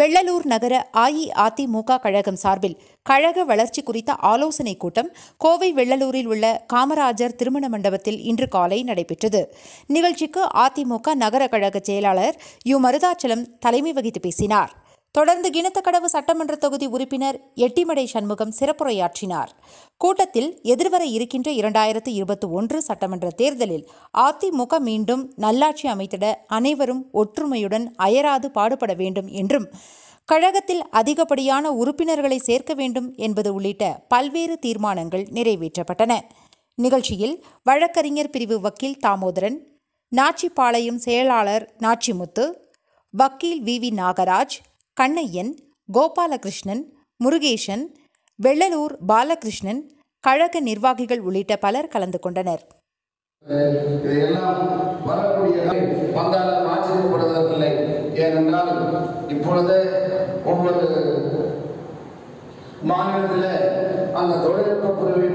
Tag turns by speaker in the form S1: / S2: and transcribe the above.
S1: வெள்ளலூர் நகர அஇஅதிமுக கழகம் சார்பில் கழக வளர்ச்சி குறித்த ஆலோசனைக் கூட்டம் கோவை வெள்ளலூரில் உள்ள காமராஜர் திருமண மண்டபத்தில் இன்று காலை நடைபெற்றது நிகழ்ச்சிக்கு அதிமுக நகர கழக செயலாளர் யு மருதாச்சலம் தலைமை வகித்து பேசினார் தொடர்ந்து கிணத்துக்கடவு சட்டமன்ற தொகுதி உறுப்பினர் எட்டிமடை சண்முகம் சிறப்புரையாற்றினார் கூட்டத்தில் எதிர்வர இருக்கின்ற இரண்டாயிரத்து இருபத்தி ஒன்று சட்டமன்ற தேர்தலில் அதிமுக மீண்டும் நல்லாட்சி அமைத்திட அனைவரும் ஒற்றுமையுடன் அயராது பாடுபட வேண்டும் என்றும் கழகத்தில் அதிகப்படியான உறுப்பினர்களை சேர்க்க வேண்டும் என்பது உள்ளிட்ட பல்வேறு தீர்மானங்கள் நிறைவேற்றப்பட்டன நிகழ்ச்சியில் வழக்கறிஞர் பிரிவு வக்கீல் தாமோதரன் நாச்சிப்பாளையம் செயலாளர் நாச்சிமுத்து வக்கீல் வி வி நாகராஜ் கண்ணையன் கோபாலகிருஷ்ணன் முருகேசன் வெள்ளலூர் பாலகிருஷ்ணன் கழக நிர்வாகிகள் உள்ளிட்ட பலர் கலந்து கொண்டனர்
S2: இதையெல்லாம் வரக்கூடிய வந்தாலும் ஆச்சரியப்படுவதற்கில்லை ஏனென்றால் இப்பொழுது ஒவ்வொரு மாநிலத்தில் அந்த தொழில்நுட்ப பிரிவு